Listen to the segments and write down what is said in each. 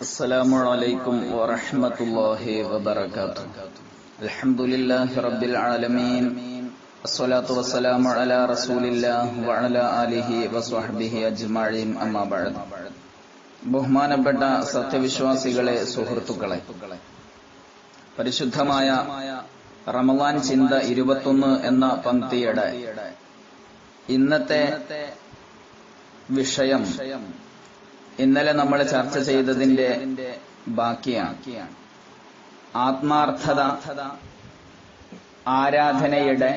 السلام عليكم ورحمة الله وبركاته الحمد لله رب العالمين الصلاة والسلام على رسول الله وعلى آله وصحبه أجمعين أما بعد ബഹുമാനപ്പെട്ട സത്യവിശ്വാസികളെ സുഹൃത്തുക്കളെ പരിശുദ്ധമായ റമദാൻ ചിന്ത ഇരുപത്തൊന്ന് എന്ന പങ്ക്തിയുടെ ഇന്നത്തെ വിഷയം ഇന്നലെ നമ്മൾ ചർച്ച ചെയ്തതിന്റെ ബാക്കിയാണ് ആത്മാർത്ഥത ആരാധനയുടെ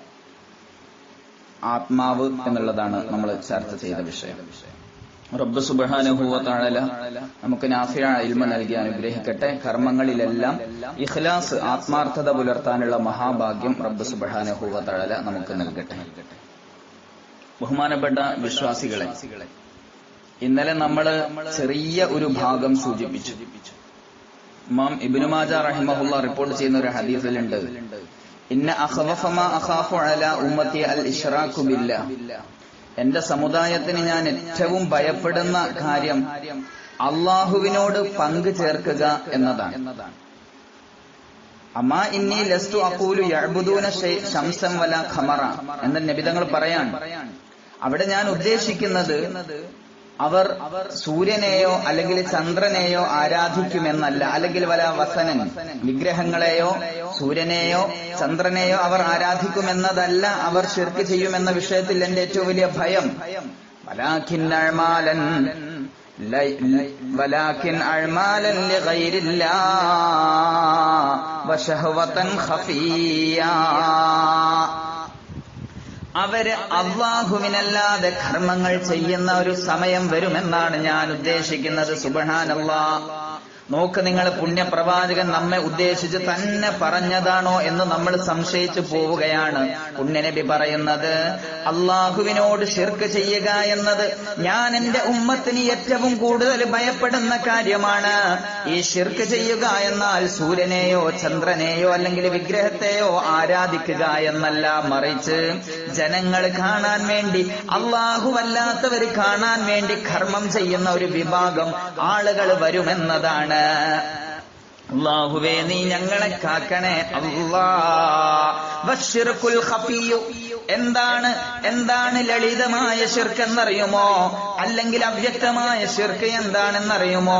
ആത്മാവ് എന്നുള്ളതാണ് നമ്മൾ ചർച്ച ചെയ്ത വിഷയം റബ്ബ് സുബാനുഭൂവ താഴല നമുക്ക് നാഫിയ ഇൽമ നൽകി അനുഗ്രഹിക്കട്ടെ കർമ്മങ്ങളിലെല്ലാം ഇഖ്ലാസ് ആത്മാർത്ഥത പുലർത്താനുള്ള മഹാഭാഗ്യം റബ്ബ് സുബാനുഭൂവ താഴല നമുക്ക് നൽകട്ടെ ബഹുമാനപ്പെട്ട വിശ്വാസികളെ ഇന്നലെ നമ്മൾ ചെറിയ ഒരു ഭാഗം സൂചിപ്പിച്ചു ഇമാം ഇബ്നു മാജ റഹിമഹുല്ല റിപ്പോർട്ട് ചെയ്യുന്ന ഒരു ഹദീസിലുണ്ട് ഇന്ന അഖവഫമ അഖാഫു അല ഉമ്മത്തി അൽ ഇഷ്റാഖു ബില്ല എന്റെ സമുദായത്തിന് ഞാൻ ഏറ്റവും ഭയപ്പെടുന്ന കാര്യം അള്ളാഹുവിനോട് പങ്കു ചേർക്കുക എന്നതാണ് അമാ ഇന്നി ലസ്തു അക്കൂലു യഅബുദൂന ശംസം വല ഖമറ എന്ന നബിതങ്ങൾ പറയാൻ അവിടെ ഞാൻ ഉദ്ദേശിക്കുന്നത് അവർ സൂര്യനെയോ അല്ലെങ്കിൽ ചന്ദ്രനെയോ ആരാധിക്കുമെന്നല്ല അല്ലെങ്കിൽ വല വസനൻ വിഗ്രഹങ്ങളെയോ സൂര്യനെയോ ചന്ദ്രനെയോ അവർ ആരാധിക്കുമെന്നതല്ല അവർ ശിർക്ക് ചെയ്യുമെന്ന വിഷയത്തിൽ എന്റെ ഏറ്റവും വലിയ ഭയം വലാഖിൻ അഴ്മാലൻ ولكن أعمالا لغير الله وشهوة خفيا അവര് അള്ളാഹുവിനല്ലാതെ കർമ്മങ്ങൾ ചെയ്യുന്ന ഒരു സമയം വരുമെന്നാണ് ഞാൻ ഉദ്ദേശിക്കുന്നത് സുബഹാനല്ലാ നോക്ക് നിങ്ങൾ പുണ്യപ്രവാചകൻ നമ്മെ ഉദ്ദേശിച്ച് തന്നെ പറഞ്ഞതാണോ എന്ന് നമ്മൾ സംശയിച്ചു പോവുകയാണ് പുണ്യനബി പറയുന്നത് അള്ളാഹുവിനോട് ശിർക്ക് ചെയ്യുക എന്നത് ഞാൻ എന്റെ ഉമ്മത്തിന് ഏറ്റവും കൂടുതൽ ഭയപ്പെടുന്ന കാര്യമാണ് ഈ ശിർക്ക് ചെയ്യുക എന്നാൽ സൂര്യനെയോ ചന്ദ്രനെയോ അല്ലെങ്കിൽ വിഗ്രഹത്തെയോ ആരാധിക്കുക എന്നല്ല മറിച്ച് ജനങ്ങൾ കാണാൻ വേണ്ടി അള്ളാഹുവല്ലാത്തവർ കാണാൻ വേണ്ടി കർമ്മം ചെയ്യുന്ന ഒരു വിഭാഗം ആളുകൾ വരുമെന്നതാണ് അള്ളാഹുവേ നീ ഞങ്ങളെ കാക്കണേ അല്ലാ എന്താണ് എന്താണ് ലളിതമായ ശിർക്ക് എന്നറിയുമോ അല്ലെങ്കിൽ അവ്യക്തമായ ശിർക്ക് എന്താണെന്നറിയുമോ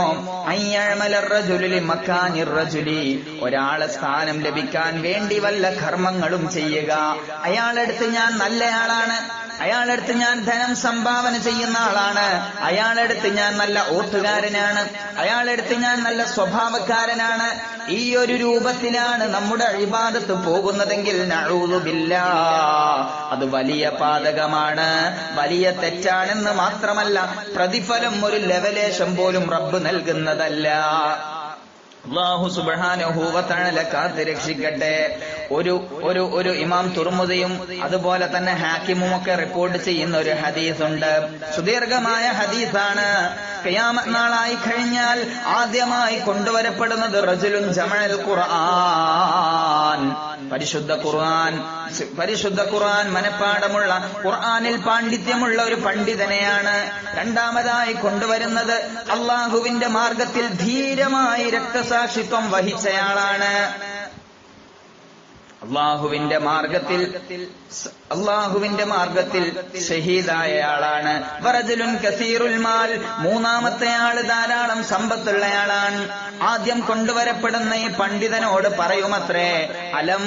മക്കാനിറജുലി ഒരാളെ സ്ഥാനം ലഭിക്കാൻ വേണ്ടി വല്ല കർമ്മങ്ങളും ചെയ്യുക അയാളെടുത്ത് ഞാൻ നല്ലയാളാണ് അയാളെടുത്ത് ഞാൻ ധനം സംഭാവന ചെയ്യുന്ന ആളാണ് അയാളെടുത്ത് ഞാൻ നല്ല ഓട്ടുകാരനാണ് അയാളെടുത്ത് ഞാൻ നല്ല സ്വഭാവക്കാരനാണ് ഈ ഒരു രൂപത്തിലാണ് നമ്മുടെ അഴിബാദത്ത് പോകുന്നതെങ്കിൽ നഴൂതുമില്ല അത് വലിയ പാതകമാണ് വലിയ തെറ്റാണെന്ന് മാത്രമല്ല പ്രതിഫലം ഒരു ലെവലേശം പോലും റബ്ബ് നൽകുന്നതല്ല അള്ളാഹു സുബാനുഭൂവത്തണല കാത്ത് രക്ഷിക്കട്ടെ ഒരു ഒരു ഒരു ഇമാം തുറമുദയും അതുപോലെ തന്നെ ഹാക്കിമും ഒക്കെ റിപ്പോർട്ട് ചെയ്യുന്ന ഒരു ഹദീസ് ഉണ്ട് സുദീർഘമായ ഹദീസാണ് കയാമത് നാളായി കഴിഞ്ഞാൽ ആദ്യമായി കൊണ്ടുവരപ്പെടുന്നത് റജുലുൻ ജമൽ ഖുർആൻ പരിശുദ്ധ ഖുർആൻ പരിശുദ്ധ ഖുർആൻ മനപ്പാടമുള്ള ഖുർആനിൽ പാണ്ഡിത്യമുള്ള ഒരു പണ്ഡിതനെയാണ് രണ്ടാമതായി കൊണ്ടുവരുന്നത് അള്ളാഹുവിന്റെ മാർഗത്തിൽ ധീരമായി രക്തസാക്ഷിത്വം വഹിച്ചയാളാണ് അള്ളാഹുവിന്റെ മാർഗത്തിൽ അള്ളാഹുവിന്റെ മാർഗത്തിൽ ഷഹീദായയാളാണ് വറജുലുൻ കസീറുൽ മാൽ മൂന്നാമത്തെ ആള് ധാരാളം സമ്പത്തുള്ളയാളാണ് ആദ്യം കൊണ്ടുവരപ്പെടുന്ന ഈ പണ്ഡിതനോട് പറയുമത്രേ അലം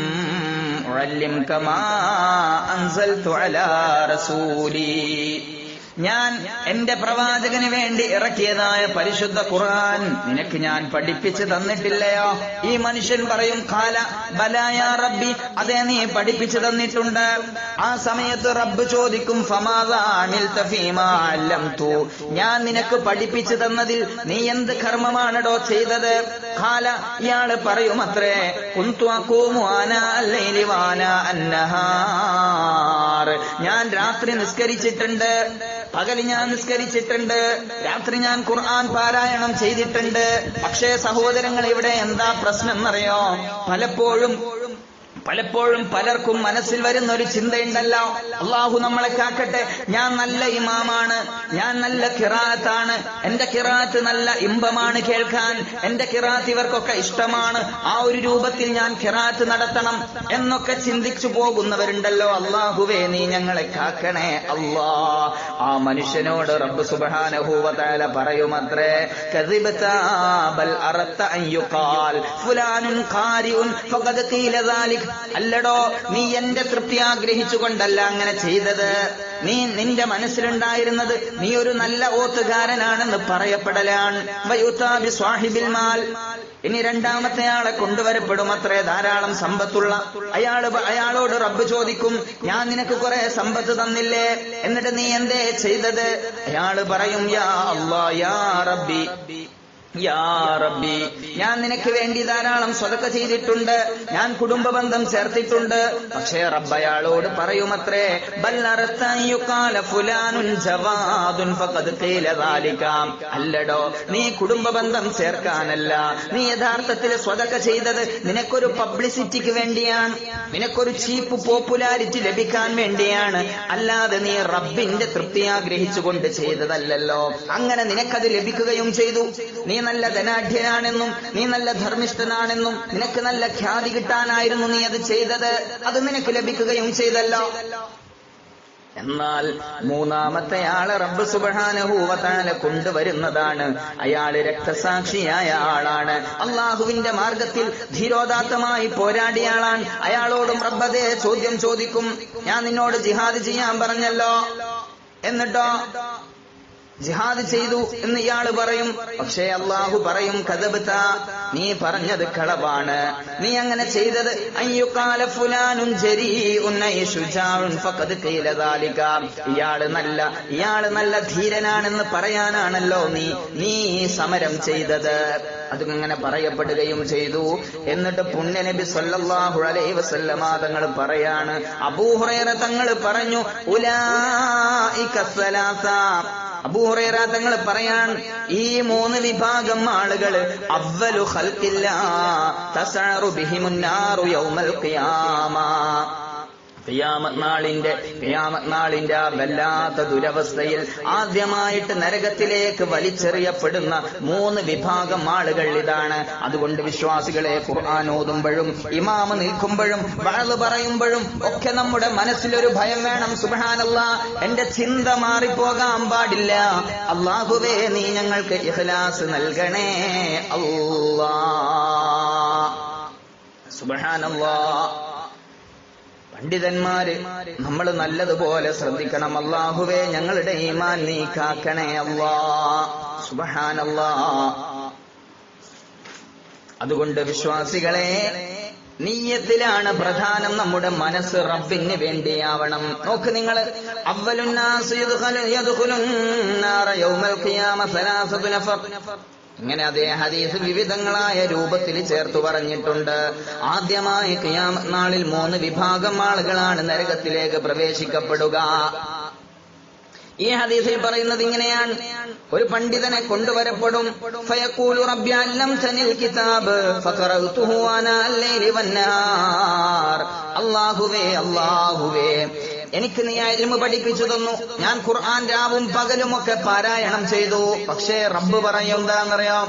കമാ അൻസൽതു അലാ റസൂലി ഞാൻ എന്റെ പ്രവാചകന് വേണ്ടി ഇറക്കിയതായ പരിശുദ്ധ ഖുർആൻ നിനക്ക് ഞാൻ പഠിപ്പിച്ചു തന്നിട്ടില്ലയോ ഈ മനുഷ്യൻ പറയും കാല ബലായ റബ്ബി അതെ നീ പഠിപ്പിച്ചു തന്നിട്ടുണ്ട് ആ സമയത്ത് റബ്ബ് ചോദിക്കും ഞാൻ നിനക്ക് പഠിപ്പിച്ചു തന്നതിൽ നീ എന്ത് കർമ്മമാണടോ ചെയ്തത് കാല ഇയാള് പറയും അത്രേ ഞാൻ രാത്രി നിസ്കരിച്ചിട്ടുണ്ട് പകൽ ഞാൻ നിസ്കരിച്ചിട്ടുണ്ട് രാത്രി ഞാൻ ഖുർആൻ പാരായണം ചെയ്തിട്ടുണ്ട് പക്ഷേ സഹോദരങ്ങൾ ഇവിടെ എന്താ പ്രശ്നം എന്നറിയോ പലപ്പോഴും പലപ്പോഴും പലർക്കും മനസ്സിൽ വരുന്ന ഒരു ചിന്തയുണ്ടല്ലോ അള്ളാഹു നമ്മളെ കാക്കട്ടെ ഞാൻ നല്ല ഇമാമാണ് ഞാൻ നല്ല കിറാത്താണ് എന്റെ കിറാത്ത് നല്ല ഇമ്പമാണ് കേൾക്കാൻ എന്റെ കിറാത്ത് ഇവർക്കൊക്കെ ഇഷ്ടമാണ് ആ ഒരു രൂപത്തിൽ ഞാൻ കിറാത്ത് നടത്തണം എന്നൊക്കെ ചിന്തിച്ചു പോകുന്നവരുണ്ടല്ലോ അള്ളാഹുവേ നീ ഞങ്ങളെ കാക്കണേ അള്ളാ ആ മനുഷ്യനോട് റബ്ബ് സുബാനഹൂവതാല പറയുമത്രേ കദിബത്താ ബൽ അറത്ത അൻ യുഖാൽ ഫുലാനുൻ ഖാരിഉൻ ഫഖദ് ഖീല ദാലിക് അല്ലടോ നീ എന്റെ തൃപ്തി ആഗ്രഹിച്ചുകൊണ്ടല്ല അങ്ങനെ ചെയ്തത് നീ നിന്റെ മനസ്സിലുണ്ടായിരുന്നത് നീ ഒരു നല്ല ഓത്തുകാരനാണെന്ന് പറയപ്പെടലാണ് വയുത്താ ബി സ്വാഹിബിൽ മാൽ ഇനി രണ്ടാമത്തെ ആളെ കൊണ്ടുവരപ്പെടും അത്രേ ധാരാളം സമ്പത്തുള്ള അയാള് പ- അയാളോട് റബ്ബ് ചോദിക്കും ഞാൻ നിനക്ക് കുറെ സമ്പത്ത് തന്നില്ലേ എന്നിട്ട് നീ എന്തേ ചെയ്തത് അയാള് പറയും യാ അല്ലാ യാ റബ്ബി യാ റബ്ബി ഞാൻ നിനക്ക് വേണ്ടി ധാരാളം സ്വതക്ക ചെയ്തിട്ടുണ്ട് ഞാൻ കുടുംബ ബന്ധം ചേർത്തിട്ടുണ്ട് പക്ഷേ റബ്ബ് അയാളോട് പറയുമത്രേ ബല്ലറത്തയ്യുക്കാല ഫുലാനുൻ ജവാദുൻ ഫഖദ് ഖീല ദാലിക അല്ലടോ നീ കുടുംബ ബന്ധം ചേർക്കാനല്ല നീ യഥാർത്ഥത്തിൽ സ്വതക്ക ചെയ്തത് നിനക്കൊരു പബ്ലിസിറ്റിക്ക് വേണ്ടിയാണ് നിനക്കൊരു ചീപ്പ് പോപ്പുലാരിറ്റി ലഭിക്കാൻ വേണ്ടിയാണ് അല്ലാതെ നീ റബ്ബിന്റെ തൃപ്തി ആഗ്രഹിച്ചുകൊണ്ട് ചെയ്തതല്ലല്ലോ അങ്ങനെ നിനക്കത് ലഭിക്കുകയും ചെയ്തു നീ നല്ല ധനാഢ്യനാണെന്നും നീ നല്ല ധർമ്മിഷ്ഠനാണെന്നും നിനക്ക് നല്ല ഖ്യാതി കിട്ടാനായിരുന്നു നീ അത് ചെയ്തത് അത് നിനക്ക് ലഭിക്കുകയും ചെയ്തല്ലോ എന്നാൽ മൂന്നാമത്തെ ആളെ റബ്ബ് സുബഹാനഹൂവത്താല കൊണ്ടുവരുന്നതാണ് അയാള് രക്തസാക്ഷിയായ ആളാണ് അള്ളാഹുവിന്റെ മാർഗത്തിൽ ധീരോദാത്തമായി പോരാടിയ ആളാണ് അയാളോടും റബ്ബതേ ചോദ്യം ചോദിക്കും ഞാൻ നിന്നോട് ജിഹാദ് ചെയ്യാൻ പറഞ്ഞല്ലോ എന്നിട്ടോ ജിഹാദ് ചെയ്തു എന്ന് ഇയാള് പറയും പക്ഷേ അള്ളാഹു പറയും കഥബത്ത നീ പറഞ്ഞത് കളവാണ് നീ അങ്ങനെ ചെയ്തത് അയ്യുക്കാല ഫുലാനുൻ ജരീഉൻ ഐ ശുജാഉൻ ഫഖദ് ഖീല ദാലിക ഇയാള് നല്ല ഇയാള് നല്ല ധീരനാണെന്ന് പറയാനാണല്ലോ നീ നീ സമരം ചെയ്തത് അതിങ്ങനെ പറയപ്പെടുകയും ചെയ്തു എന്നിട്ട് പുണ്യനബി സല്ലല്ലാഹു അലൈഹി വസല്ലമ തങ്ങൾ പറയാണ് അബൂഹുറൈറ തങ്ങൾ പറഞ്ഞു ഉലായിക സലാസ അബൂഹുറൈറ തങ്ങൾ പറയാൻ ഈ മൂന്ന് വിഭാഗം ആളുകൾ അവലു ഖൽഖില്ല തസഅറു ബിഹിമുന്നാറു യൗമൽ ഖിയാമ ഖിയാമത്ത് നാളിന്റെ ഖിയാമത്ത് നാളിന്റെ ആ വല്ലാത്ത ദുരവസ്ഥയിൽ ആദ്യമായിട്ട് നരകത്തിലേക്ക് വലിച്ചെറിയപ്പെടുന്ന മൂന്ന് വിഭാഗം ആളുകൾ ഇതാണ് അതുകൊണ്ട് വിശ്വാസികളെ ഖുർആൻ ഓതുമ്പോഴും ഇമാമ നിൽക്കുമ്പോഴും വാള് പറയുമ്പോഴും ഒക്കെ നമ്മുടെ മനസ്സിലൊരു ഭയം വേണം സുബഹാനല്ല എന്റെ ചിന്ത മാറിപ്പോകാൻ പാടില്ല അള്ളാഹുവേ നീ ഞങ്ങൾക്ക് ഇഖ്ലാസ് നൽകണേ അല്ലാ സുബഹാനല്ലാ പണ്ഡിതന്മാര് നമ്മൾ നല്ലതുപോലെ ശ്രദ്ധിക്കണം അള്ളാഹുവേ ഞങ്ങളുടെ ഈമാൻ നീ കാക്കണേ അല്ലാ സുബഹാനല്ലാ അതുകൊണ്ട് വിശ്വാസികളെ നീയത്തിലാണ് പ്രധാനം നമ്മുടെ മനസ്സ് റബ്ബിന് വേണ്ടിയാവണം നോക്ക് നിങ്ങൾ ഇങ്ങനെ അതേ ഹദീസ് വിവിധങ്ങളായ രൂപത്തിൽ ചേർത്തു പറഞ്ഞിട്ടുണ്ട് ആദ്യമായി ഖിയാമത്ത് നാളിൽ മൂന്ന് വിഭാഗം ആളുകളാണ് നരകത്തിലേക്ക് പ്രവേശിക്കപ്പെടുക ഈ ഹദീസിൽ പറയുന്നത് ഇങ്ങനെയാണ് ഒരു പണ്ഡിതനെ കൊണ്ടുവരപ്പെടും ഫയഖൂലു റബ്ബി അല്ലംതനിൽ കിതാബ് ഫഖറഅതുഹു അനാ അല്ലൈലി വന്നാർ അല്ലാഹുവേ അല്ലാഹുവേ എനിക്ക് നീ ഇൽമു പഠിപ്പിച്ചു തന്നു ഞാൻ ഖുർആൻ രാവും പകലും ഒക്കെ പാരായണം ചെയ്തു പക്ഷേ റബ്ബ് പറയും എന്താണെന്നറിയാം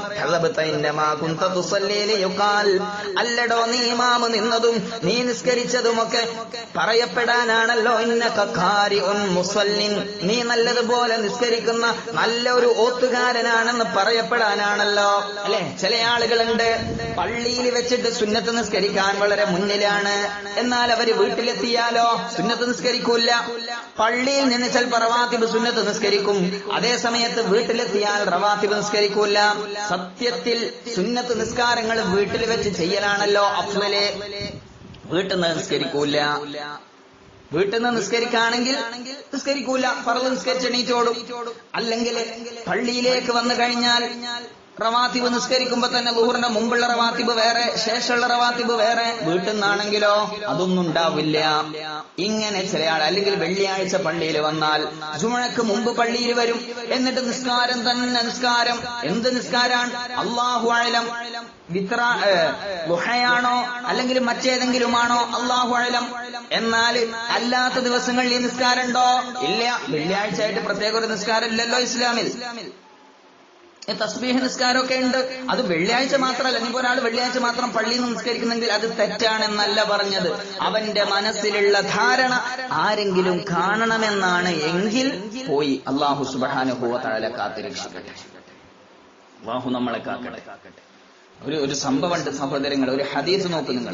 അല്ലടോ നീ ഇമാമ് നിന്നതും നീ നിസ്കരിച്ചതുമൊക്കെ പറയപ്പെടാനാണല്ലോ ഇന്ന കക്കാരി ഉൻ മുസല്ലിൻ നീ നല്ലതുപോലെ നിസ്കരിക്കുന്ന നല്ല ഒരു ഓത്തുകാരനാണെന്ന് പറയപ്പെടാനാണല്ലോ അല്ലെ ചില ആളുകളുണ്ട് പള്ളിയിൽ വെച്ചിട്ട് സുന്നത്ത് നിസ്കരിക്കാൻ വളരെ മുന്നിലാണ് എന്നാൽ അവര് വീട്ടിലെത്തിയാലോ സുന്നത്ത് നിസ്കരിക്കൂല പള്ളിയിൽ നിന്ന് ചിലപ്പോൾ റവാത്തിബ് സുന്നത്ത് നിസ്കരിക്കും അതേ സമയത്ത് വീട്ടിലെത്തിയാൽ റവാത്തിബ് നിസ്കരിക്കൂല സത്യത്തിൽ സുന്നത്ത് നിസ്കാരങ്ങൾ വീട്ടിൽ വെച്ച് ചെയ്യലാണല്ലോ അഫ്ലലെ വീട്ടിൽ നിന്ന് നിസ്കരിക്കൂല വീട്ടിൽ നിന്ന് നിസ്കരിക്കുകയാണെങ്കിൽ നിസ്കരിക്കൂല പറവ് നിസ്കരിച്ച് എണീറ്റോടും അല്ലെങ്കിൽ പള്ളിയിലേക്ക് വന്നു കഴിഞ്ഞാൽ റവാത്തിബ് നിസ്കരിക്കുമ്പോ തന്നെ ലുഹറിന്റെ മുമ്പുള്ള റവാത്തിബ് വേറെ ശേഷമുള്ള റവാത്തിബ് വേറെ വീട്ടിൽ നിന്നാണെങ്കിലോ അതൊന്നും ഉണ്ടാവില്ല ഇങ്ങനെ ചില ആൾ അല്ലെങ്കിൽ വെള്ളിയാഴ്ച പള്ളിയിൽ വന്നാൽ ജുമഴക്ക് മുമ്പ് പള്ളിയിൽ വരും എന്നിട്ട് നിസ്കാരം തന്നെ നിസ്കാരം എന്ത് നിസ്കാരാണ് അള്ളാഹു ആഴലം വിത്ര ഗുഹയാണോ അല്ലെങ്കിൽ മറ്റേതെങ്കിലുമാണോ അള്ളാഹു ആഴലം എന്നാൽ അല്ലാത്ത ദിവസങ്ങളിൽ ഈ നിസ്കാരം ഉണ്ടോ ഇല്ല വെള്ളിയാഴ്ച ആയിട്ട് പ്രത്യേക ഒരു നിസ്കാരം ഇല്ലല്ലോ ഇസ്ലാമിൽ തസ്ബീഹ് നിസ്കാരമൊക്കെ ഉണ്ട് അത് വെള്ളിയാഴ്ച മാത്രമല്ല ഇനിയിപ്പോ ഒരാൾ വെള്ളിയാഴ്ച മാത്രം പള്ളിയിൽ നിന്ന് നിസ്കരിക്കുന്നെങ്കിൽ അത് തെറ്റാണെന്നല്ല പറഞ്ഞത് അവന്റെ മനസ്സിലുള്ള ധാരണ ആരെങ്കിലും കാണണമെന്നാണ് എങ്കിൽ പോയി അള്ളാഹു സുബാനുഭവ താഴെ കാത്തുരക്ഷിക്കട്ടെ അള്ളാഹു നമ്മളെ കാക്കട്ടെ ഒരു ഒരു സംഭവമുണ്ട് സഹോദരങ്ങൾ ഒരു ഹദീസ് നോക്ക് നിങ്ങൾ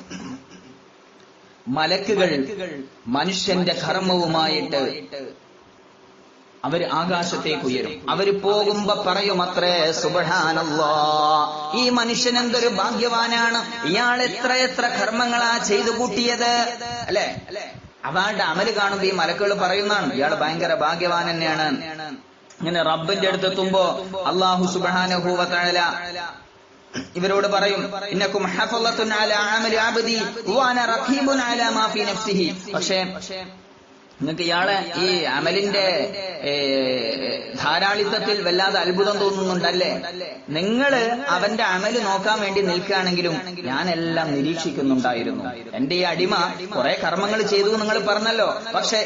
മലക്കുകൾ മനുഷ്യന്റെ കർമ്മവുമായിട്ട് അവര് ആകാശത്തേക്ക് ഉയരും അവര് പോകുമ്പോ പറയും അത്രേ സുബഹാനല്ലോ ഈ മനുഷ്യൻ എന്തൊരു ഭാഗ്യവാനാണ് ഇയാൾ എത്ര എത്ര കർമ്മങ്ങളാ ചെയ്തു കൂട്ടിയത് അല്ലെ അവളുടെ അമല് കാണുമ്പോ ഈ മലക്കുകൾ പറയുന്നതാണ് ഇയാൾ ഭയങ്കര ഭാഗ്യവാൻ തന്നെയാണ് ഇങ്ങനെ റബ്ബിന്റെ അടുത്തെത്തുമ്പോ അള്ളാഹു സുബഹാനുഭൂവത്തഴല ഇവരോട് പറയും ഇന്നക്കും ഹഫളത്തുൻ അലാ അമലി അബ്ദി വഅന റഖീബുൻ അലാ മാ ഫീ നഫ്സിഹി പക്ഷേ നിങ്ങൾക്ക് ഇയാളെ ഈ അമലിന്റെ ധാരാളിത്തത്തിൽ വല്ലാതെ അത്ഭുതം തോന്നുന്നുണ്ടല്ലേ നിങ്ങള് അവന്റെ അമല് നോക്കാൻ വേണ്ടി നിൽക്കുകയാണെങ്കിലും ഞാനെല്ലാം നിരീക്ഷിക്കുന്നുണ്ടായിരുന്നു എന്റെ ഈ അടിമ കുറെ കർമ്മങ്ങൾ ചെയ്തു നിങ്ങൾ പറഞ്ഞല്ലോ പക്ഷെ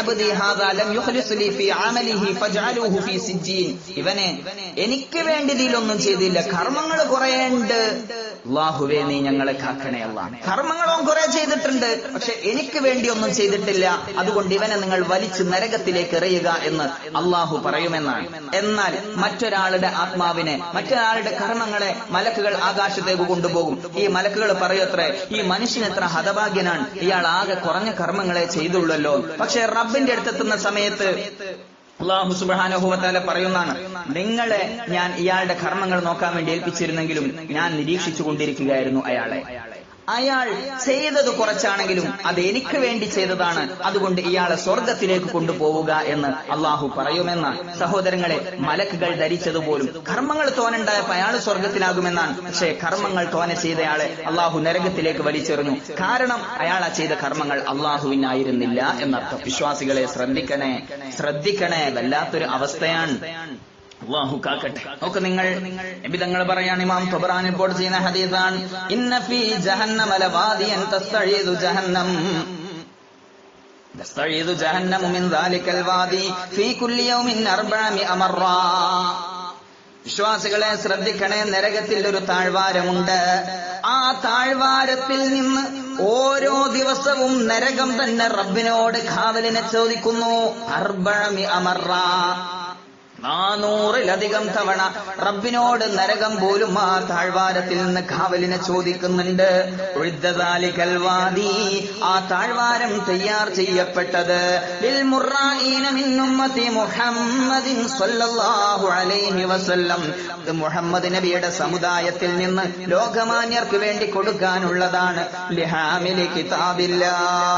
ഇവനെ എനിക്ക് വേണ്ടി ഇതിലൊന്നും ചെയ്തില്ല കർമ്മങ്ങൾ കുറേയുണ്ട് അള്ളാഹുവേ നീ ഞങ്ങളെ കാക്കണേ അല്ല കർമ്മങ്ങളും കുറെ ചെയ്തിട്ടുണ്ട് പക്ഷെ എനിക്ക് വേണ്ടി ഒന്നും ചെയ്തിട്ടില്ല അതുകൊണ്ട് ഇവനെ നിങ്ങൾ വലിച്ചു നരകത്തിലേക്ക് എറിയുക എന്ന് അള്ളാഹു പറയുമെന്നാണ് എന്നാൽ മറ്റൊരാളുടെ ആത്മാവിനെ മറ്റൊരാളുടെ കർമ്മങ്ങളെ മലക്കുകൾ ആകാശത്തേക്ക് കൊണ്ടുപോകും ഈ മലക്കുകൾ പറയത്രേ ഈ മനുഷ്യൻ എത്ര ഹതഭാഗ്യനാണ് ഇയാൾ ആകെ കുറഞ്ഞ കർമ്മങ്ങളെ ചെയ്തുള്ളല്ലോ പക്ഷെ റബ്ബിന്റെ അടുത്തെത്തുന്ന സമയത്ത് അള്ളാഹു സുബാനുഭവത്താല പറയുന്നതാണ് നിങ്ങളെ ഞാൻ ഇയാളുടെ കർമ്മങ്ങൾ നോക്കാൻ വേണ്ടി ഏൽപ്പിച്ചിരുന്നെങ്കിലും ഞാൻ നിരീക്ഷിച്ചു കൊണ്ടിരിക്കുകയായിരുന്നു അയാളെ അയാൾ ചെയ്തത് കുറച്ചാണെങ്കിലും അത് എനിക്ക് വേണ്ടി ചെയ്തതാണ് അതുകൊണ്ട് ഇയാളെ സ്വർഗത്തിലേക്ക് കൊണ്ടുപോവുക എന്ന് അള്ളാഹു പറയുമെന്ന സഹോദരങ്ങളെ മലക്കുകൾ ധരിച്ചതുപോലും കർമ്മങ്ങൾ തോനുണ്ടായപ്പോ അയാൾ സ്വർഗത്തിലാകുമെന്നാണ് പക്ഷേ കർമ്മങ്ങൾ തോനെ ചെയ്തയാളെ അള്ളാഹു നരകത്തിലേക്ക് വലിച്ചെറിഞ്ഞു കാരണം അയാൾ ആ ചെയ്ത കർമ്മങ്ങൾ അള്ളാഹുവിനായിരുന്നില്ല എന്നർത്ഥം വിശ്വാസികളെ ശ്രദ്ധിക്കണേ ശ്രദ്ധിക്കണേ വല്ലാത്തൊരു അവസ്ഥയാണ് അള്ളാഹു കാക്കട്ടെ നോക്ക് നിങ്ങൾ തങ്ങൾ പറയാണ് ഇമാം തൊബറാൻ റിപ്പോർട്ട് ചെയ്യുന്ന ഹദീസാണ് ഇന്ന ഫീ ജഹന്നമ ലവാദിയൻ തസ്തഈദു ജഹന്നം تستعيذ جهنم من ذلك الوادي في كل يوم أربعمائة مرة വിശ്വാസികളെ ശ്രദ്ധിക്കണേ നരകത്തിൽ ഒരു താഴ്വാരമുണ്ട് ആ താഴ്വാരത്തിൽ നിന്ന് ഓരോ ദിവസവും നരകം തന്നെ റബ്ബിനോട് കാവലിനെ ചോദിക്കുന്നു അർബഴമി അമറ നാനൂറിലധികം തവണ റബ്ബിനോട് നരകം പോലും ആ താഴ്വാരത്തിൽ നിന്ന് കാവലിനെ ചോദിക്കുന്നുണ്ട് കൽവാദി ആ താഴ്വാരം തയ്യാർ ചെയ്യപ്പെട്ടത് മുഹമ്മദിൻ സല്ലല്ലാഹു അലൈഹി വസല്ലം മുഹമ്മദ് നബിയുടെ സമുദായത്തിൽ നിന്ന് ലോകമാന്യർക്ക് വേണ്ടി കൊടുക്കാനുള്ളതാണ് ലിഹാമിലി കിതാബില്ലാ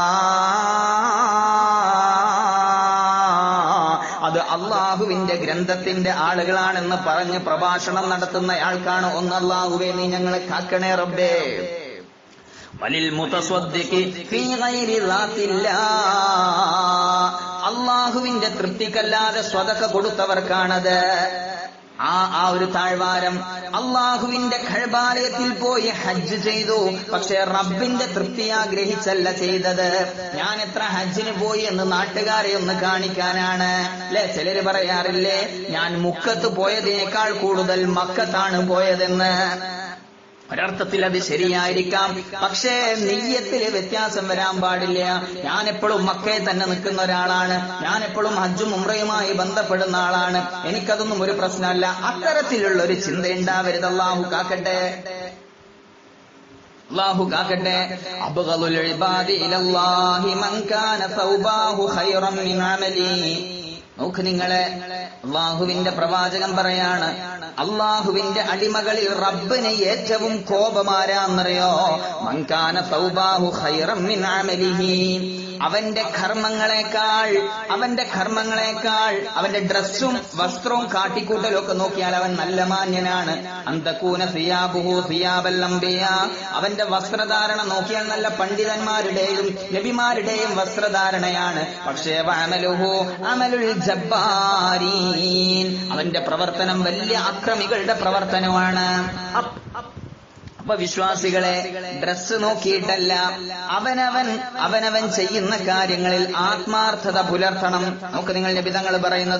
അത് അള്ളാഹുവിന്റെ ഗ്രന്ഥത്തിന്റെ ആളുകളാണെന്ന് പറഞ്ഞ് പ്രഭാഷണം നടത്തുന്ന ആൾക്കാണ് ഒന്ന് അള്ളാഹുവേ നീ ഞങ്ങളെ കാക്കണേ റബ്ബേ വലിൽ അള്ളാഹുവിന്റെ തൃപ്തിക്കല്ലാതെ സ്വതക്ക കൊടുത്തവർക്കാണത് ആ ആ ഒരു താഴ്വാരം അള്ളാഹുവിന്റെ ഖഴബാലയത്തിൽ പോയി ഹജ്ജ് ചെയ്തു പക്ഷെ റബ്ബിന്റെ തൃപ്തി ആഗ്രഹിച്ചല്ല ചെയ്തത് ഞാൻ എത്ര ഹജ്ജിന് പോയി എന്ന് നാട്ടുകാരെ ഒന്ന് കാണിക്കാനാണ് അല്ലെ ചിലര് പറയാറില്ലേ ഞാൻ മുക്കത്ത് പോയതിനേക്കാൾ കൂടുതൽ മക്കത്താണ് പോയതെന്ന് ഒരർത്ഥത്തിൽ അത് ശരിയായിരിക്കാം പക്ഷേ നെയ്യത്തില് വ്യത്യാസം വരാൻ പാടില്ല ഞാൻ എപ്പോഴും മക്കയെ തന്നെ നിൽക്കുന്ന ഒരാളാണ് ഞാൻ എപ്പോഴും ഹജ്ജും ഉമ്രയുമായി ബന്ധപ്പെടുന്ന ആളാണ് എനിക്കതൊന്നും ഒരു പ്രശ്നമല്ല അത്തരത്തിലുള്ള ഒരു ചിന്ത ഉണ്ടാവരുത് അള്ളാഹു കാക്കട്ടെ അള്ളാഹു കാക്കട്ടെ അബ്ഗളുൽ ഇബാദി ഇലല്ലാഹി മൻ കാന സൗബാഹു ഖൈറൻ മിൻ അമലി നോക്ക് നിങ്ങളെ അള്ളാഹുവിന്റെ പ്രവാചകൻ പറയാണ് അള്ളാഹുവിന്റെ അടിമകളിൽ റബ്ബിന് ഏറ്റവും കോപമാരാന്നറിയോ മൻകാന സൗബാഹു ഖൈറം മിൻ അമലിഹി അവന്റെ കർമ്മങ്ങളെക്കാൾ അവന്റെ കർമ്മങ്ങളെക്കാൾ അവന്റെ ഡ്രസ്സും വസ്ത്രവും കാട്ടിക്കൂട്ടലും ഒക്കെ നോക്കിയാൽ അവൻ നല്ല മാന്യനാണ് അന്തക്കൂന സിയാബുഹു സിയാബല്ലംബിയ അവന്റെ വസ്ത്രധാരണ നോക്കിയാൽ നല്ല പണ്ഡിതന്മാരുടെയും നബിമാരുടെയും വസ്ത്രധാരണയാണ് പക്ഷേ അമലുഹു അമലുൽ ജബ്ബാരീൻ അവന്റെ പ്രവർത്തനം വലിയ അക്രമികളുടെ പ്രവർത്തനമാണ് അപ്പ് അപ്പൊ വിശ്വാസികളെ ഡ്രസ്സ് നോക്കിയിട്ടല്ല അവനവൻ അവനവൻ ചെയ്യുന്ന കാര്യങ്ങളിൽ ആത്മാർത്ഥത പുലർത്തണം നമുക്ക് നിങ്ങൾ നിബിതങ്ങൾ പറയുന്നത്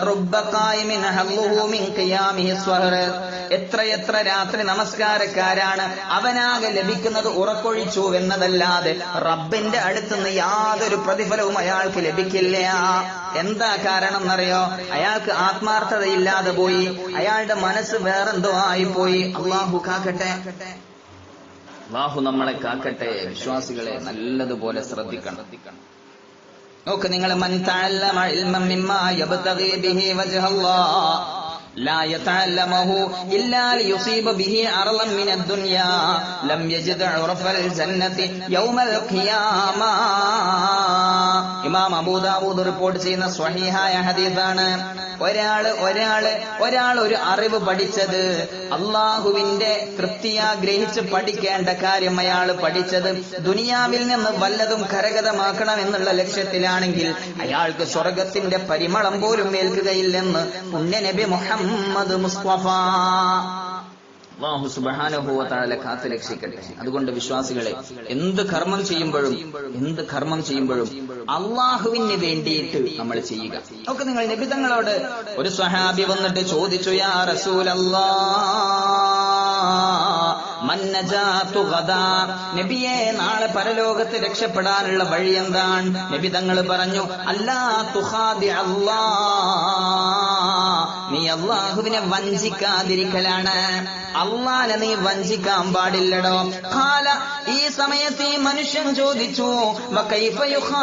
എത്രയെത്ര രാത്രി നമസ്കാരക്കാരാണ് അവനാകെ ലഭിക്കുന്നത് ഉറക്കൊഴിച്ചു എന്നതല്ലാതെ റബ്ബിന്റെ അടുത്തുനിന്ന് യാതൊരു പ്രതിഫലവും അയാൾക്ക് ലഭിക്കില്ല എന്താ കാരണം എന്നറിയോ അയാൾക്ക് ആത്മാർത്ഥതയില്ലാതെ പോയി അയാളുടെ മനസ്സ് വേറെന്തോ ആയിപ്പോയി അള്ളാഹു കാക്കട്ടെ അള്ളാഹു നമ്മളെ കാക്കട്ടെ വിശ്വാസികളെ നല്ലതുപോലെ ശ്രദ്ധിക്കണം നോക്ക് നിങ്ങൾ മൻ തഅല്ലമ ഇൽമൻ മിമ്മാ യബ്തഗി ബിഹി വജ്ഹല്ലാഹ് لا يتعلمه إلا ليصيب به عرضا من الدنيا لم يجد عرف الجنة يوم القيامة ഇമാം അബൂദാവൂദ് റിപ്പോർട്ട് ചെയ്യുന്ന സ്വഹീഹായ ഹദീസാണ് ഒരാള് ഒരാള് ഒരാൾ ഒരു അറിവ് പഠിച്ചത് അള്ളാഹുവിന്റെ തൃപ്തിയാ ഗ്രഹിച്ച് പഠിക്കേണ്ട കാര്യം അയാൾ പഠിച്ചത് ദുനിയാവിൽ നിന്ന് വല്ലതും കരഗതമാക്കണം എന്നുള്ള ലക്ഷ്യത്തിലാണെങ്കിൽ അയാൾക്ക് സ്വർഗത്തിന്റെ പരിമളം പോലും ഏൽക്കുകയില്ലെന്ന് പുണ്യനബി മുഹമ്മദ് മുസ്തഫ അള്ളാഹു സുബാനുഭവത്താല കാത്തു രക്ഷിക്കട്ടെ അതുകൊണ്ട് വിശ്വാസികളെ എന്ത് കർമ്മം ചെയ്യുമ്പോഴും എന്ത് കർമ്മം ചെയ്യുമ്പോഴും അള്ളാഹുവിന് വേണ്ടിയിട്ട് നമ്മൾ ചെയ്യുക ഒക്കെ നിങ്ങൾ നിബിതങ്ങളോട് ഒരു സ്വഹാബി വന്നിട്ട് ചോദിച്ചു യാ റസൂലല്ലാ മന്നജാത്തു ഗദാ നബിയെ നാളെ പരലോകത്ത് രക്ഷപ്പെടാനുള്ള വഴി എന്താണ് നബി തങ്ങൾ പറഞ്ഞു അല്ലാ തുഹാദി അല്ലാ നീ അള്ളാഹുവിനെ വഞ്ചിക്കാതിരിക്കലാണ് അള്ളാനെ നീ വഞ്ചിക്കാൻ പാടില്ലടോ കാല ഈ സമയത്ത് ഈ മനുഷ്യൻ ചോദിച്ചു വകൈഫ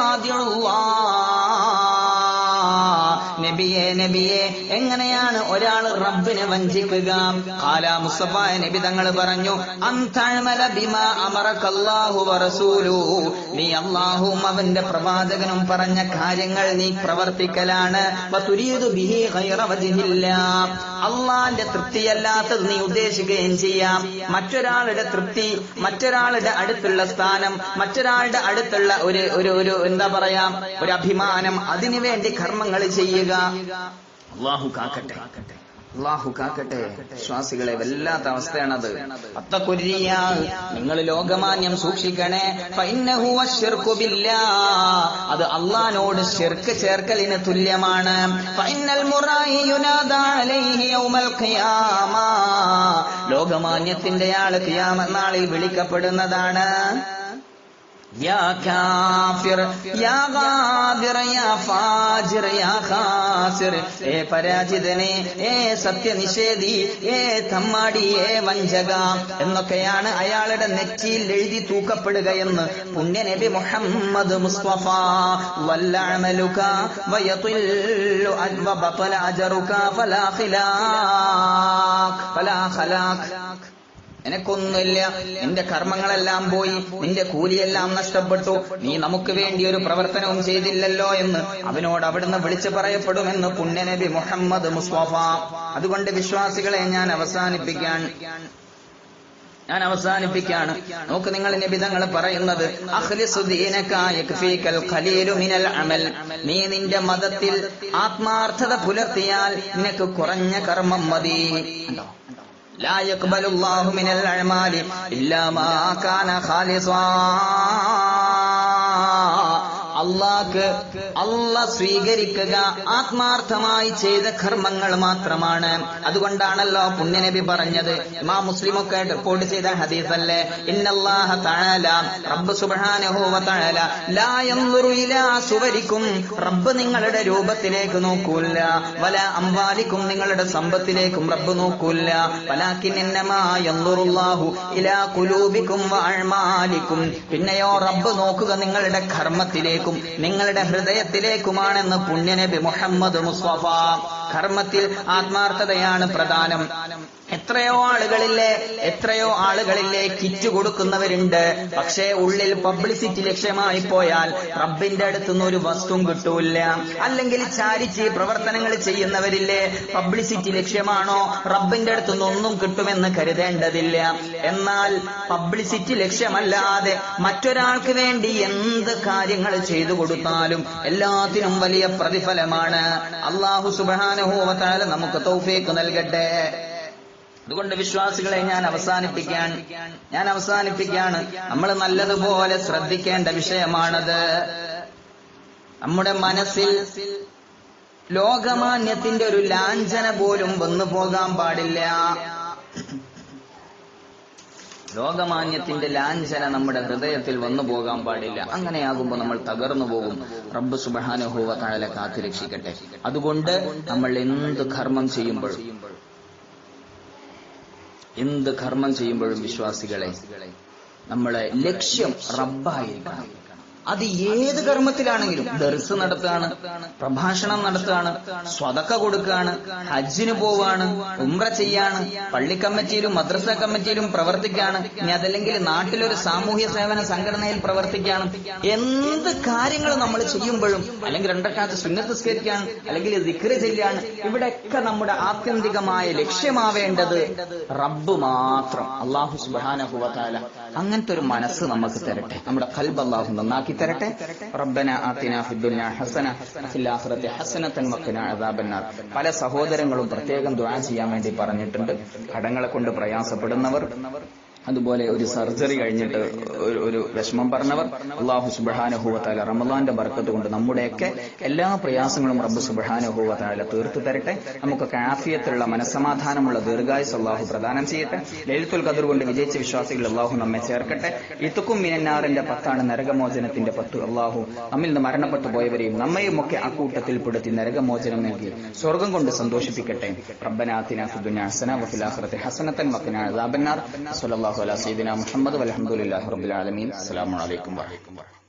നബിയെ നബിയെ എങ്ങനെയാണ് ഒരാൾ റബ്ബിനെ വഞ്ചിക്കുക കാല മുസ്തഫായ നബി തങ്ങൾ പറഞ്ഞു അന്തഴമല ബിമ അമറക്കല്ലാഹു വറസൂലു നീ അള്ളാഹുവും അവന്റെ പ്രവാചകനും പറഞ്ഞ കാര്യങ്ങൾ നീ പ്രവർത്തിക്കലാണ് വതുരീദു ബിഹി ഗൈറ വജ്ഹില്ല അള്ളാന്റെ തൃപ്തിയല്ലാത്തത് നീ ഉദ്ദേശിക്കുകയും ചെയ്യാം മറ്റൊരാളുടെ തൃപ്തി മറ്റൊരാളുടെ അടുത്തുള്ള സ്ഥാനം മറ്റൊരാളുടെ അടുത്തുള്ള ഒരു ഒരു ഒരു എന്താ പറയാ ഒരു അഭിമാനം അതിനു വേണ്ടി കർമ്മങ്ങൾ ചെയ്യുക അള്ളാഹു കാക്കട്ടെ അള്ളാഹു കാക്കട്ടെ വിശ്വാസികളെ വല്ലാത്ത അവസ്ഥയാണത് അത്തക്കുരിയ നിങ്ങൾ ലോകമാന്യം സൂക്ഷിക്കണേ ഫൈന്നഹു അശ്ശിർക്കു ബില്ലാഹ്. അത് അള്ളാനോട് ശിർക്ക് ചേർക്കലിന് തുല്യമാണ് ഫൈനൽ മുറായി യുനാദാ അലൈഹി യൗമൽ ഖിയാമ. ലോകമാന്യത്തിന്റെ ആള് ഖിയാമ നാളിൽ വിളിക്കപ്പെടുന്നതാണ് യാ കാഫിർ യാ ഗാദിർ യാ ഫാജിർ യാ ഖാസിർ ഏ പരാജിതനെ ഏ സത്യനിഷേധി ഏ തമ്മാടി ഏ വഞ്ചക എന്നൊക്കെയാണ് അയാളുടെ നെറ്റിയിൽ എഴുതി തൂക്കപ്പെടുകയെന്ന് പുണ്യനബി മുഹമ്മദ് മുസ്തഫ വല്ലഅമലുക വയതുല്ലു അജ് വബതല അജറുക ഫലാ ഖിലാഖ് ഫലാ ഖലാഖ് നിനക്കൊന്നുമില്ല നിന്റെ കർമ്മങ്ങളെല്ലാം പോയി നിന്റെ കൂലിയെല്ലാം നഷ്ടപ്പെട്ടു നീ നമുക്ക് വേണ്ടി ഒരു പ്രവർത്തനവും ചെയ്തില്ലല്ലോ എന്ന് അവനോട് അവിടുന്ന് വിളിച്ചു പറയപ്പെടുമെന്ന് പുണ്യനബി മുഹമ്മദ് മുസ്തഫ അതുകൊണ്ട് വിശ്വാസികളെ ഞാൻ അവസാനിപ്പിക്കാൻ ഞാൻ അവസാനിപ്പിക്കാണ് നോക്ക് നിങ്ങൾ നിബിതങ്ങൾ പറയുന്നത് അഖ്ലിസു ദീനക യക്ഫീകൽ ഖലീലു മിനൽ അമൽ നീ നിന്റെ മതത്തിൽ ആത്മാർത്ഥത പുലർത്തിയാൽ നിനക്ക് കുറഞ്ഞ കർമ്മം മതി കണ്ടോ لا يقبل الله من الأعمال إلا ما كان خالصا അള്ളാക്ക് അല്ല സ്വീകരിക്കുക ആത്മാർത്ഥമായി ചെയ്ത കർമ്മങ്ങൾ മാത്രമാണ് അതുകൊണ്ടാണല്ലോ പുണ്യനബി പറഞ്ഞത് ഇമാ മുസ്ലിമൊക്കെ റിപ്പോർട്ട് ചെയ്ത ഹദീസല്ലേ ഇന്നല്ലാഹ തആല റബ്ബ് സുബ്ഹാനഹു വ തആല ലാ യൻദുറു ഇലാ സുവരിക്കും റബ്ബ് നിങ്ങളുടെ രൂപത്തിലേക്ക് നോക്കൂല വല അംവാലിക്കും നിങ്ങളുടെ സമ്പത്തിലേക്കും റബ്ബ് നോക്കൂല വലാകിൻ ഇന്നമാ യൻദുറുല്ലാഹു ഇലാ ഖുലൂബിക്കും വ അഅ്മാലിക്കും പിന്നെയോ റബ്ബ് നോക്കുക നിങ്ങളുടെ കർമ്മത്തിലേക്കും നിങ്ങളുടെ ഹൃദയത്തിലേക്കുമാണെന്ന് പുണ്യനബി മുഹമ്മദ് മുസ്തഫ കർമ്മത്തിൽ ആത്മാർത്ഥതയാണ് പ്രധാനം എത്രയോ ആളുകളില്ലേ എത്രയോ ആളുകളില്ലേ കിറ്റ് കൊടുക്കുന്നവരുണ്ട് പക്ഷേ ഉള്ളിൽ പബ്ലിസിറ്റി ലക്ഷ്യമായി പോയാൽ റബ്ബിന്റെ അടുത്തുനിന്ന് ഒരു വസ്തുവും കിട്ടൂല അല്ലെങ്കിൽ ചാരിറ്റി പ്രവർത്തനങ്ങൾ ചെയ്യുന്നവരില്ലേ പബ്ലിസിറ്റി ലക്ഷ്യമാണോ റബ്ബിന്റെ അടുത്തുനിന്ന് ഒന്നും കിട്ടുമെന്ന് കരുതേണ്ടതില്ല എന്നാൽ പബ്ലിസിറ്റി ലക്ഷ്യമല്ലാതെ മറ്റൊരാൾക്ക് വേണ്ടി എന്ത് കാര്യങ്ങൾ ചെയ്തു കൊടുത്താലും എല്ലാത്തിനും വലിയ പ്രതിഫലമാണ് അള്ളാഹു സുബാനുഭവത്താല നമുക്ക് തൗഫീക്ക് നൽകട്ടെ അതുകൊണ്ട് വിശ്വാസികളെ ഞാൻ അവസാനിപ്പിക്കാൻ ഞാൻ അവസാനിപ്പിക്കാണ് നമ്മൾ നല്ലതുപോലെ ശ്രദ്ധിക്കേണ്ട വിഷയമാണത് നമ്മുടെ മനസ്സിൽ ലോകമാന്യത്തിന്റെ ഒരു ലാഞ്ചന പോലും വന്നു പോകാൻ പാടില്ല ലോകമാന്യത്തിന്റെ ലാഞ്ചന നമ്മുടെ ഹൃദയത്തിൽ വന്നു പോകാൻ പാടില്ല അങ്ങനെയാകുമ്പോൾ നമ്മൾ തകർന്നു പോകും റബ്ബ് സുബഹാനുഭവ താഴെ കാത്തുരക്ഷിക്കട്ടെ അതുകൊണ്ട് നമ്മൾ എന്ത് കർമ്മം ചെയ്യുമ്പോഴും എന്ത് കർമ്മം ചെയ്യുമ്പോഴും വിശ്വാസികളെ നമ്മളെ ലക്ഷ്യം റബ്ബായിരിക്കണം അത് ഏത് കർമ്മത്തിലാണെങ്കിലും ദർസ് നടത്തുകയാണ് പ്രഭാഷണം നടത്തുകയാണ് സ്വതക്ക കൊടുക്കുകയാണ് ഹജ്ജിന് പോവാണ് ഉംറ ചെയ്യാണ് പള്ളി കമ്മിറ്റിയിലും മദ്രസ കമ്മിറ്റിയിലും പ്രവർത്തിക്കുകയാണ് ഇനി അതല്ലെങ്കിൽ നാട്ടിലൊരു സാമൂഹ്യ സേവന സംഘടനയിൽ പ്രവർത്തിക്കുകയാണ് എന്ത് കാര്യങ്ങൾ നമ്മൾ ചെയ്യുമ്പോഴും അല്ലെങ്കിൽ രണ്ടക്കാലത്ത് സുന്നത്ത് സ്കരിക്കുകയാണ് അല്ലെങ്കിൽ ദിക്ര ചെയ്യാണ് ഇവിടെയൊക്കെ നമ്മുടെ ആത്യന്തികമായ ലക്ഷ്യമാവേണ്ടത് റബ്ബ് മാത്രം അള്ളാഹു സുബാനഹുവല അങ്ങനത്തെ ഒരു മനസ്സ് നമുക്ക് തരട്ടെ നമ്മുടെ കൽബ് അള്ളാഹു നന്നാക്കി തരട്ടെ റബ്ബന ആത്തിന ഫിദ്ദുനിയ ഹസന ഫിൽ ആഖിറതി ഹസനതൻ വഖിന അദാബന്നാർ പല സഹോദരങ്ങളും പ്രത്യേകം ദുആ ചെയ്യാൻ വേണ്ടി പറഞ്ഞിട്ടുണ്ട് കടങ്ങളെ കൊണ്ട് പ്രയാസപ്പെടുന്നവർ അതുപോലെ ഒരു സർജറി കഴിഞ്ഞിട്ട് ഒരു ഒരു വിഷമം പറഞ്ഞവർ അള്ളാഹു സുബാനുഭൂവത്താല റമദാന്റെ ബർക്കത്ത് കൊണ്ട് നമ്മുടെയൊക്കെ എല്ലാ പ്രയാസങ്ങളും റബ്ബ് സുബാനുഭൂവത്താല തീർത്തു തരട്ടെ നമുക്കൊക്കെ ആഫിയത്തുള്ള മനസ്സമാധാനമുള്ള ദീർഘായുസ് അള്ളാഹു പ്രദാനം ചെയ്യട്ടെ ലളിത്തുൽ കതിർ കൊണ്ട് വിജയിച്ച വിശ്വാസികൾ അള്ളാഹു നമ്മെ ചേർക്കട്ടെ ഇത്തുക്കും മിനന്നാറിന്റെ പത്താണ് നരകമോചനത്തിന്റെ പത്ത് അള്ളാഹു നമ്മിൽ നിന്ന് മരണപ്പെട്ടു പോയവരെയും നമ്മയും ഒക്കെ ആ കൂട്ടത്തിൽ പെടുത്തി നരകമോചനം നൽകി സ്വർഗം കൊണ്ട് സന്തോഷിപ്പിക്കട്ടെ റബ്ബനാത്തിന ഫിദ്ദുനിയ ഹസന വഫിൽ ആഖിറതി ഹസനതൻ വഖിന അദാബന്നാർ സ്വല്ലല്ലാഹു അലാ സയ്യിദിന മുഹമ്മദ് വൽഹംദുലില്ലാഹി റബ്ബിൽ ആലമീൻ അസ്സലാമു അലൈക്കും വറഹ്മത്തുള്ളാഹി